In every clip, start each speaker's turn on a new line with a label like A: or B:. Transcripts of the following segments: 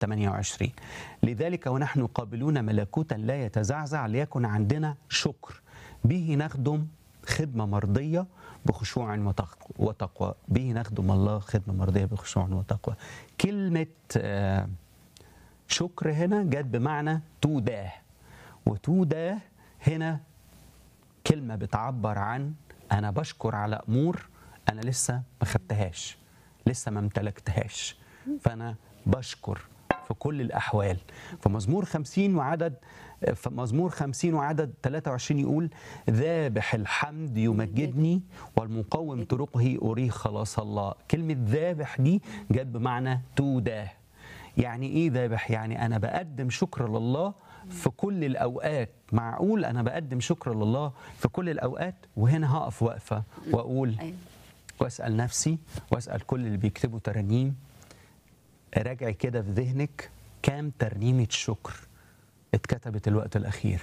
A: 28 لذلك ونحن قابلون ملكوتا لا يتزعزع ليكن عندنا شكر به نخدم خدمة مرضية بخشوع وتق- وتقوى به نخدم الله خدمة مرضية بخشوع وتقوى كلمة آه، شكر هنا جت بمعنى توداه وتوداه هنا كلمة بتعبر عن أنا بشكر على أمور أنا لسه ما خدتهاش لسه ما امتلكتهاش فأنا بشكر في كل الأحوال فمزمور خمسين وعدد فمزمور خمسين وعدد 23 يقول ذابح الحمد يمجدني والمقوم طرقه أريه خلاص الله كلمة ذابح دي جت بمعنى توداه يعني ايه ذابح يعني انا بقدم شكر لله في كل الاوقات معقول انا بقدم شكر لله في كل الاوقات وهنا هقف وقفه واقول
B: أيوة.
A: واسال نفسي واسال كل اللي بيكتبوا ترانيم راجعي كده في ذهنك كام ترنيمه شكر اتكتبت الوقت الاخير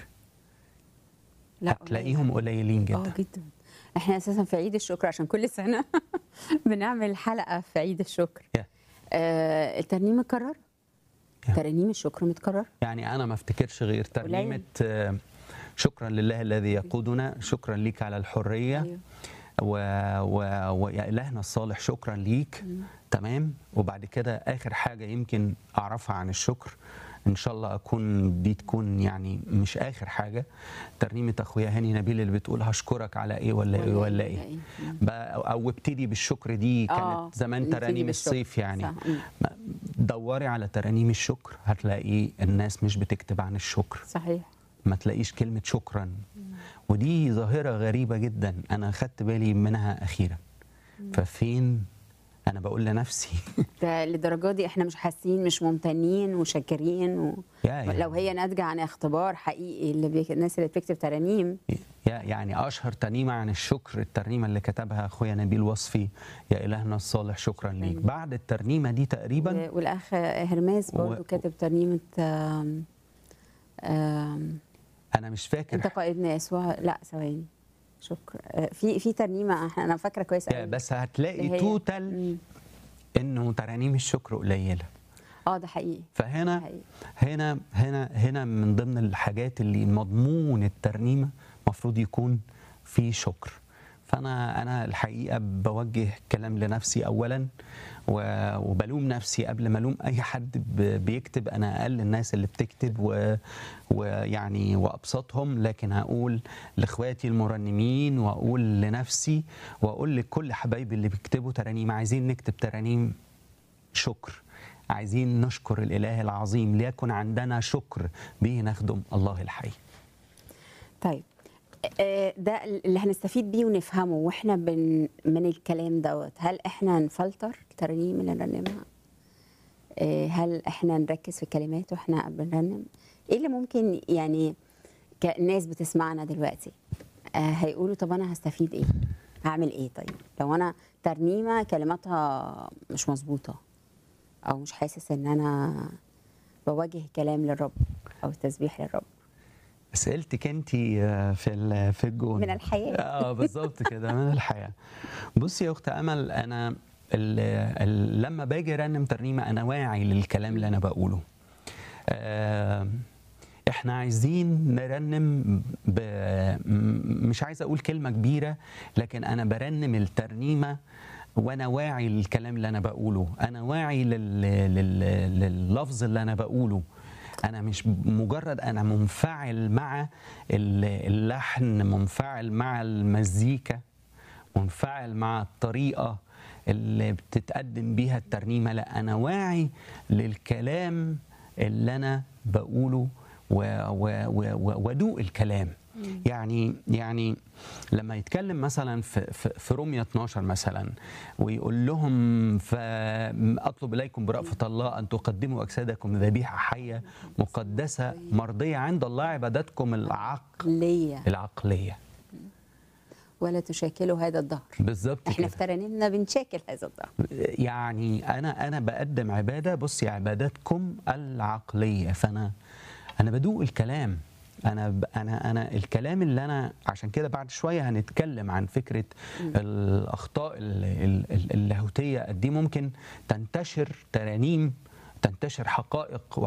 B: لا
A: هتلاقيهم قليلين
B: اه
A: جدا
B: جدا احنا اساسا في عيد الشكر عشان كل سنه بنعمل حلقه في عيد الشكر
A: يا.
B: آه الترنيم متكرر
A: يا.
B: ترانيم الشكر متكرر
A: يعني انا ما افتكرش غير ترنيمه آه، شكرا لله الذي يقودنا شكرا ليك على الحريه
B: أيوة.
A: و... و... ويا إلهنا الصالح شكرا ليك تمام وبعد كده آخر حاجة يمكن أعرفها عن الشكر إن شاء الله أكون دي تكون يعني مش آخر حاجة ترنيمة أخويا هاني نبيل اللي بتقول هشكرك على إيه ولا إيه ولا إيه بقى- أو ابتدي بالشكر دي كانت
B: آه،
A: زمان
B: نبتدي
A: ترانيم
B: بالشكر.
A: الصيف يعني
B: صح. مم.
A: ما- دوري على ترانيم الشكر هتلاقي الناس مش بتكتب عن الشكر
B: صحيح
A: ما تلاقيش كلمة شكرا ودي ظاهرة غريبة جدا أنا خدت بالي منها أخيرا ففين أنا بقول لنفسي
B: ده للدرجه دي احنا مش حاسين مش ممتنين وشاكرين و...
A: يا يا
B: لو هي ناتجه عن اختبار حقيقي اللي بيك... الناس اللي بتكتب ترانيم
A: يا يعني أشهر ترنيمة عن الشكر الترنيمة اللي كتبها أخويا نبيل وصفي يا إلهنا الصالح شكرا ليك
B: أيوة.
A: بعد الترنيمة دي تقريبا
B: و- والاخ هرماس برضه
A: و-
B: كاتب ترنيمه آم... آم...
A: أنا مش فاكر
B: انت قائدنا يسوع لا ثواني شكرا آه، في في ترنيمه إحنا- انا فاكره كويس
A: يا
B: قوي
A: بس
B: اللي
A: هتلاقي
B: هي-
A: توتال
B: مم.
A: إنه ترانيم الشكر قليلة
B: اه ده حقيقي
A: فهنا
B: حقيقي
A: هنا هنا هنا من ضمن الحاجات اللي مضمون الترنيمه المفروض يكون في شكر فانا انا الحقيقه بوجه كلام لنفسي اولا و- وبلوم نفسي قبل ما الوم اي حد ب- بيكتب انا اقل الناس اللي بتكتب و- ويعني وابسطهم لكن هقول لاخواتي المرنمين واقول لنفسي واقول لكل حبايبي اللي بيكتبوا ترانيم عايزين نكتب ترانيم شكر عايزين نشكر الإله العظيم ليكن عندنا شكر به نخدم الله الحي
B: طيب آه، ده اللي هنستفيد بيه ونفهمه واحنا بن من الكلام دوت هل احنا نفلتر الترانيم اللي نرنمها آه، هل احنا نركز في الكلمات واحنا بنرنم ايه اللي ممكن يعني كناس بتسمعنا دلوقتي آه، هيقولوا طب انا هستفيد ايه هعمل ايه طيب لو انا ترنيمه كلماتها مش مظبوطه او مش حاسس ان انا بوجه كلام للرب او التسبيح للرب
A: اسئلتك انت في ال- في الجون
B: من الحياة.
A: اه بالظبط كده من الحياه بصي يا اخت امل انا ال ال لما باجي ارنم ترنيمه انا واعي للكلام اللي انا بقوله آه احنا عايزين نرنم ب... م- مش عايز اقول كلمه كبيره لكن انا برنم الترنيمه وانا واعي للكلام اللي انا بقوله انا واعي لل... لل... لللفظ اللي انا بقوله انا مش مجرد انا منفعل مع ال- اللحن منفعل مع المزيكا منفعل مع الطريقه اللي بتتقدم بيها الترنيمه لا انا واعي للكلام اللي انا بقوله و- و- و- و- وادوق الكلام يعني يعني لما يتكلم مثلا في في, في رومية 12 مثلا ويقول لهم فاطلب اليكم برأفة الله ان تقدموا اجسادكم ذبيحه حيه مقدسه مرضيه عند الله عبادتكم العقل
B: ليا
A: العقليه
B: ولا تشاكلوا هذا الظهر
A: بالظبط
B: احنا
A: كده
B: في ترانيمنا بنشاكل هذا الظهر
A: يعني انا انا بقدم عباده بصي عبادتكم العقليه فانا انا بدوق الكلام انا ب- انا انا الكلام اللي انا عشان كده بعد شويه هنتكلم عن فكره الاخطاء ال- ال- ال- اللاهوتيه قد ايه ممكن تنتشر ترانيم تنتشر حقائق